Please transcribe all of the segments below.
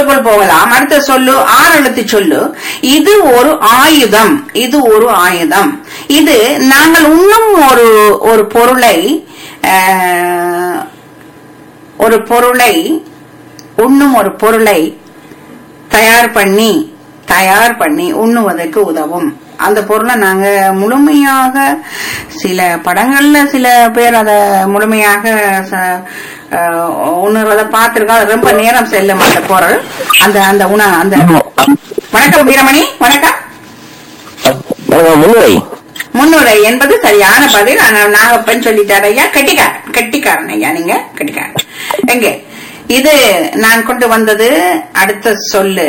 சொல்லுக்குள் போகலாம் அடுத்த சொல்லு ஆறு எழுத்து சொல்லு இது ஒரு ஆயுதம் இது ஒரு ஆயுதம் இது நாங்கள் இன்னும் ஒரு ஒரு பொருளை ஆஹ், ஒரு பொருளை உண்ணும் ஒரு பொருளை தயார் பண்ணி தயார் பண்ணி உண்ணுவதற்கு உதவும் அந்த பொருளை நாங்க முழுமையாக சில படங்கள்ல சில பேர் அத முழுமையாக ச- அஹ், உண்ணுறத பார்த்திருக்கோம் அது ரொம்ப நேரம் செல்லும் அந்த பொருள் அந்த அந்த உண அந்த வணக்கம் வீரமணி வணக்கம் முன்னுரை முன்னுரை என்பது சரியான பதில் ஆனா நாகப்பன் சொல்லிட்டார் ஐயா கெட்டிக்காரன் கெட்டிக்காரன் ஐயா நீங்க கெட்டிக்காரன் எங்க இது நான் கொண்டு வந்தது அடுத்த சொல்லு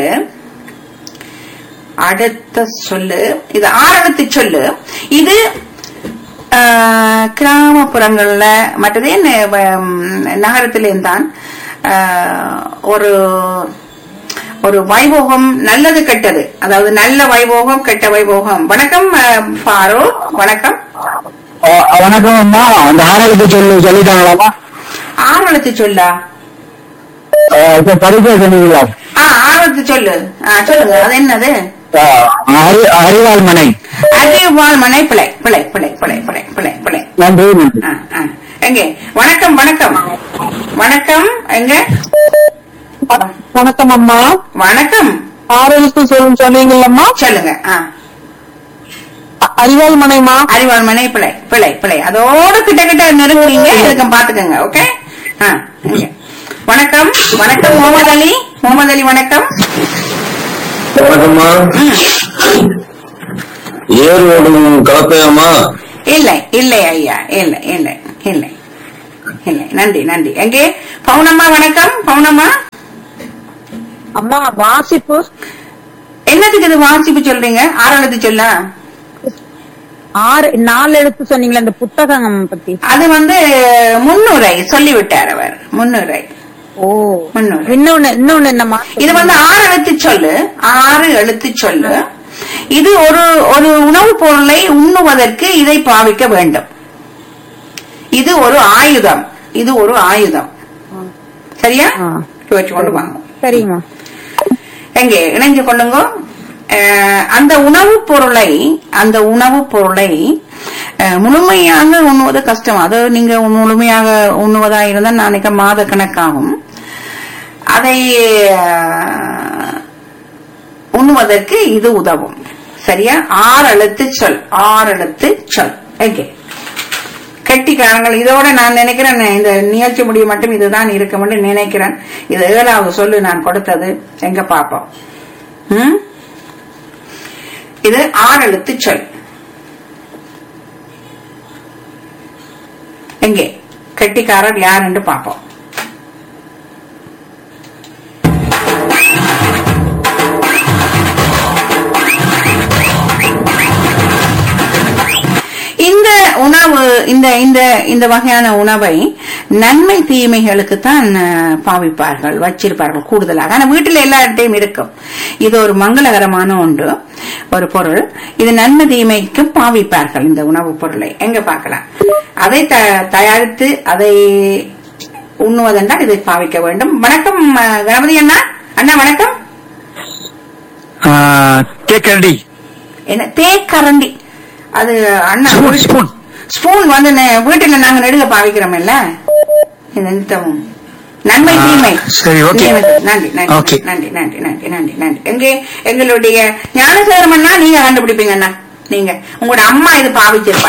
அடுத்த சொல்லு இது ஆறெழுத்து சொல்லு இது ஆஹ், கிராமப்புறங்கள்ல மற்றது என்ன நகரத்திலேயும் தான் ஆஹ், ஒரு ஒரு வைபோகம் நல்லது கெட்டது அதாவது நல்ல வைபோகம் கெட்ட வைபோகம் வணக்கம் ஆஹ், ஃபாரோ வணக்கம் வணக்கம் அம்மா அந்த ஆரோக்கியத்தை சொல்லி சொல்லிட்டாங்களாமா ஆறெழுத்து சொல்லா இப்ப பரிசை சொன்னீங்களா ஆ ஆறெழுத்து சொல்லு ஆ, சொல்லுங்க அது என்னது அறி- அறிவாள் மனை அறிவாள் மனை பிழை பிழை பிழை பிழை பிழை பிழை பிழை நன்றி நன்றி ஆ, ஆ. எங்க வணக்கம் வணக்கம் வணக்கம் எங்க வணக்கம் அம்மா வணக்கம் ஆறெழுத்து சொல்லும் சொன்னீங்கல்லம்மா சொல்லுங்க ஆ. அ- அறிவாள் மனைமா அறிவாள் மனை பிழை பிழை பிழை அதோட கிட்ட கிட்ட நெருங்குறீங்க இதுக்கு பாத்துக்கோங்க ஓகே ஆ, இங்க. வணக்கம் வணக்கம் முகமது அலி முகமது அலி வணக்கம் வணக்கம்மா ம். ஏர் ஓடும் கலப்பையாமா இல்லை இல்லை ஐயா இல்லை இல்லை இல்லை இல்லை நன்றி நன்றி எங்கே பவுனம்மா வணக்கம் பவுனம்மா அம்மா வாசிப்பு என்னத்துக்கு இது வாசிப்பு சொல்றீங்க ஆறாவது சொல்ல ஆறு நாலு எழுத்து சொன்னீங்களே அந்த புத்தகம் பத்தி அது வந்து முன்னுரை சொல்லிவிட்டார் அவர் முன்னுரை ஓ முன்னுரை இன்னொன்னு இன்னொன்னு என்னம்மா இது வந்து ஆறு எழுத்து சொல்லு ஆறு எழுத்து சொல்லு இது ஒரு ஒரு உணவுப் பொருளை உண்ணுவதற்கு இதை பாவிக்க வேண்டும் இது ஒரு ஆயுதம் இது ஒரு ஆயுதம் சரியா ஆ. வச்சு கொண்டு வாங்க சரிம்மா எங்கே இணைஞ்சு கொள்ளுங்க அஹ், அந்த உணவுப் பொருளை அந்த உணவுப் பொருளை அஹ், முழுமையாக உண்ணுவது கஷ்டம் அது நீங்க முழுமையாக உண்ணுவதா இருந்தால் நாளைக்கு மாத கணக்காகும் அதை அஹ், உண்ணுவதற்கு இது உதவும் சரியா ஆறு எழுத்து சொல் ஆறு எழுத்து சொல் எங்கே கெட்டிக்காரங்கள் இதோட நான் நினைக்கிறேன் இந்த நிகழ்ச்சி முடிவு மட்டும் இதுதான் இருக்கும்னு நினைக்கிறேன் இது ஏழாவது சொல்லு நான் கொடுத்தது எங்க பாப்போம் ம்? இது ஆறு எழுத்து சொல் எங்கே கெட்டிக்காரர் யார் என்று பார்ப்போம் இந்த உணவு இந்த இந்த இந்த வகையான உணவை நன்மை தீமைகளுக்கு தான் அஹ், பாவிப்பார்கள் வச்சிருப்பார்கள் கூடுதலாக ஆனா வீட்டில் எல்லா இடத்தையும் இருக்கும் இது ஒரு மங்களகரமான ஒன்று ஒரு பொருள் இது நன்மை தீமைக்கும் பாவிப்பார்கள் இந்த உணவுப் பொருளை எங்க பார்க்கலாம் அதை த- தயாரித்து அதை உண்ணுவதென்றால் இதை பாவிக்க வேண்டும் வணக்கம் அஹ், கணபதி அண்ணா அண்ணா வணக்கம் கேக்கண்டி என்ன தேக்கரண்டி அது அண்ணா ஸ்பூன், ஸ்பூன். ஸ்பூன் வந்து நெ- வீட்டுல நாங்க நெடுக பாவிக்கிறோம்ல இந்த நித்தமும் நன்மை ஆ, தீமை சரி, ஓகே. தீமை. நன்றி நன்றி ஓகே. நன்றி நன்றி நன்றி நன்றி நன்றி எங்கே எங்களுடைய ஞானசேகரமண்ணா நீங்க கண்டுபிடிப்பீங்க அண்ணா நீங்க உங்களோட அம்மா இது பாவிச்சிருப்பா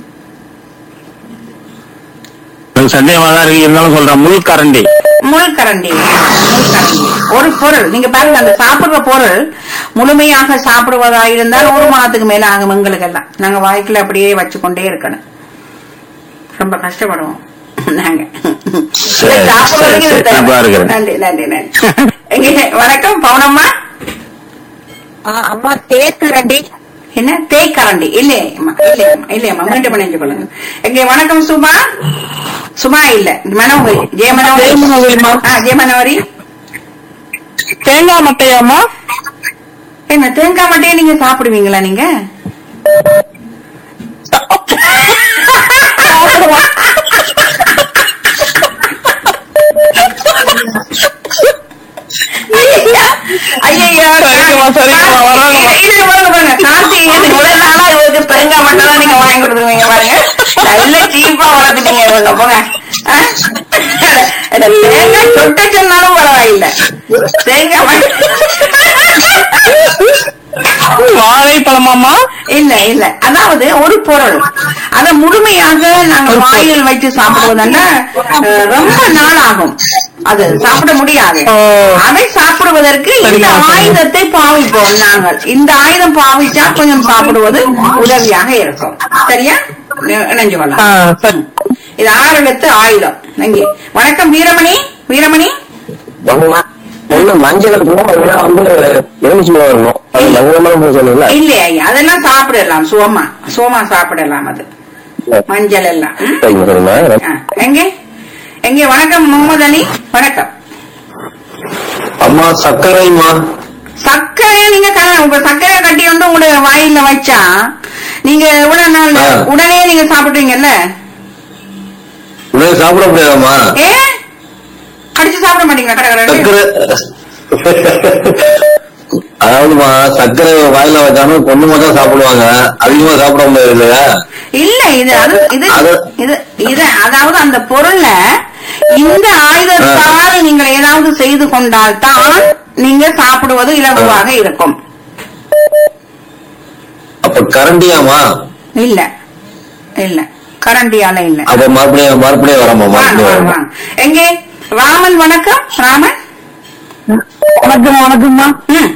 சந்தேகமா தான் இருக்கு இருந்தாலும் சொல்றேன் முள் கரண்டி முள்கரண்டி முள்கரண்டி ஒரு பொருள் நீங்க பாருங்க அந்த சாப்பிடுற பொருள் முழுமையாக சாப்பிடுவதா இருந்தால் ஒரு மாதத்துக்கு மேல ஆகும் எங்களுக்கு எல்லாம் நாங்க வாய்க்குள்ள அப்படியே வச்சுக்கொண்டே இருக்கணும் ரொம்ப கஷ்டப்படுவோம் நாங்க சரி, சாப்பிடுறதுக்கு சரி, இது தேவை. நான் பாருகிறேன். நன்றி நன்றி நன்றி எங்க வணக்கம் பவுனம்மா ஆ, அம்மா தேக்கரண்டி என்ன தேய்க்கரண்டி இல்லையம்மா இல்லையம்மா இல்லையம்மா மீண்டும் இணைஞ்சு கொள்ளுங்க எங்க வணக்கம் சுமா சுமா இல்ல மனோகரி ஜெய மனோகரி ஜெயமனோகரிம்மா. ஆ, ஜெய மனோகரி தேங்காய் மட்டையாம்மா என்ன தேங்காய் மட்டையே நீங்க சாப்பிடுவீங்களா நீங்க சரிங்கம்மா வரோங்கம்மா இது- இது பாருங்க பாருங்க கார்த்திகேயன் முதல் நாளா இவருக்கு தேங்காய் மட்டும் தான் நீங்க வாங்கி கொடுத்துருவீங்க பாருங்க நல்ல சீப்பா வளர்த்துட்டீங்க இவங்க போங்க ஆ? இந்த தேங்காய் சொட்ட சொன்னாலும் பரவாயில்லை தேங்காய் மட்டும் வாழைப்பழமாமா இல்ல இல்ல அதாவது ஒரு பொருள் அத முழுமையாக நாங்க வாயில் வச்சு சாப்பிடுவதா ரொம்ப நாள் ஆகும் அது சாப்பிட முடியாது ஓ. அதை சாப்பிடுவதற்கு இந்த சரிங்க, சரிங்க. ஆயுதத்தை பாவிப்போம் நாங்கள் இந்த ஆயுதம் பாவிச்சா கொஞ்சம் சாப்பிடுவது உதவியாக இருக்கும் சரியா நெ- நினைஞ்சு ஆ, கொள்ளலாம் சரி இது ஆறுடத்து ஆயுதம் இங்கே வணக்கம் வீரமணி வீரமணி ஒண்ணு மஞ்சள் இருக்கணும் இல்லைன்னா வந்து எலுமிச்சி பழம் வரணும் அது மஞ்சள் சொன்னீங்களா இல்ல ஐயா அதெல்லாம் சாப்பிடலாம் சோமா சோமா சாப்பிடலாம் அது மஞ்சள் எல்லாம் ம்? சரிங்க சரிங்க ஆ, எங்கே எங்கே வணக்கம் முகமது அலி வணக்கம் அம்மா சர்க்கரைமா சர்க்கரை நீங்க க- உங்க சர்க்கரை கட்டி வந்து உங்களுடைய வாயில வச்சா நீங்க எவ்வளவு நாள் ஆ. உடனே நீங்க சாப்பிடுவீங்கல்ல இன்னும் சாப்பிட முடியாதம்மா ஏ கடிச்சு சாப்பிட மாட்டீங்களா கடை சர்க்கரை அதாவதுமா சர்க்கரை வாயில வச்சாலும் கொஞ்சமா தான் சாப்பிடுவாங்க அதிகமா சாப்பிட முடியாது இல்லையா இல்ல இது அது இது அது- இது இது அதாவது அந்த பொருள்ல இந்த ஆயுதத்தால் நீங்கள் ஏதாவது செய்து கொண்டால் தான் நீங்க சாப்பிடுவது இலகுவாக இருக்கும் அப்ப கரண்டியாமா இல்ல இல்ல கரண்டியால இல்ல அப்ப மறுபடியும் மறுபடியும் வரமா வாங்க, மறுபடியும் வாங்க, வரமா வாங்க. எங்கே ராமன் வணக்கம் ராமன் வணக்கம் வணக்கம்மா ம்.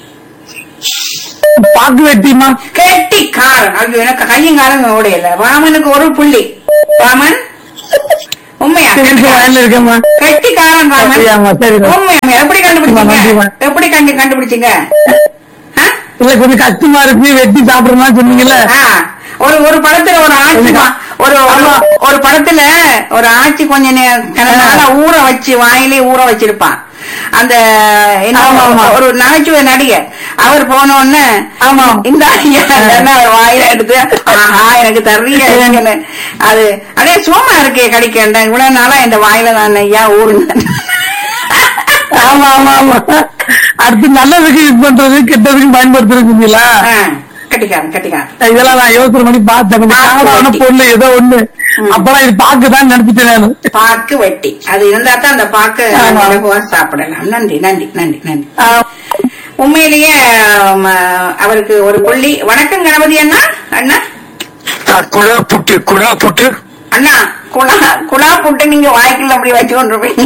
பாக்கு வெட்டிமா கெட்டிக்காரன் அது எனக்கு கையும் காலம் ஓடையில ராமனுக்கு ஒரு புள்ளி ராமன் உண்மையா வயல்ல இருக்கேம்மா கெட்டிக்காரன் ராமன் சரியாம்மா, சரிம்மா. உண்மையா எப்படி கண்டுபிடிச்சீங்க நன்றிம்மா. எப்படி கண்டு கண்டுபிடிச்சீங்க ஆ? இல்ல கொஞ்சம் கஷ்டமா இருக்கு வெட்டி சாப்பிடலாம் சொன்னீங்கல்ல ஆ, ஒரு ஒரு படத்துல ஒரு ஆட்சி வா- ஒரு ஒரு- ஒரு படத்துல ஒரு ஆட்சி கொஞ்ச நே- கொஞ்ச நாளா ஊற வச்சு வாயிலே ஊற வச்சிருப்பான் அந்த என்ன ஆமா, ஆமா. ஒரு நகைச்சுவை நடிகர் அவர் போன உடனே ஆமா. இந்த ஐயா என்ன அவர் வாயில எடுத்து ஆஹா எனக்கு தர்றீங்க அது அதே சோமா இருக்கே கடிக்கண்ட இவ்வளவு நாளா இந்த வாயில தான் ஐயா ஊருங்க ஆமா ஆமா ஆமா அடுத்து நல்லதுக்கு யூஸ் பண்றது கெட்டதுக்கு பயன்படுத்துறீங்களா ஆ, கட்டிக்காரன் கட்டிக்காரன் இதெல்லாம் நான் யோசனை பண்ணி பார்த்தேன் கொஞ்சம் பாக்கு காரமான வெட்டி. பொருள் ஏதோ ஒண்ணு அப்பெல்லாம் இது பாக்குதான் நினைச்சிட்டேன் நானு பாக்கு வெட்டி அது இருந்தா தான் அந்த பாக்கு ஆமா. இலகுவா சாப்பிடலாம் நன்றி நன்றி நன்றி நன்றி ஆ, உண்மையிலேயே ஆம், அவருக்கு ஒரு புள்ளி வணக்கம் கணபதி அண்ணா அண்ணா குழா புட்டு குழா புட்டு அண்ணா குழா குழா புட்டு நீங்க வாய்க்குள்ள அப்படி வச்சு கொண்டிருப்பீங்க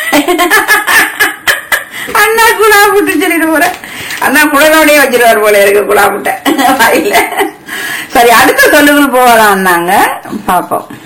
அண்ணா குழா புட்டு சொல்லிட்டு போற அண்ணா குழலோடய வச்சிருவார் போல இருக்கு குழா புட்டை வாயில சரி அடுத்த சொல்லுகள் போகலாம் அண்ணாங்க பாப்போம்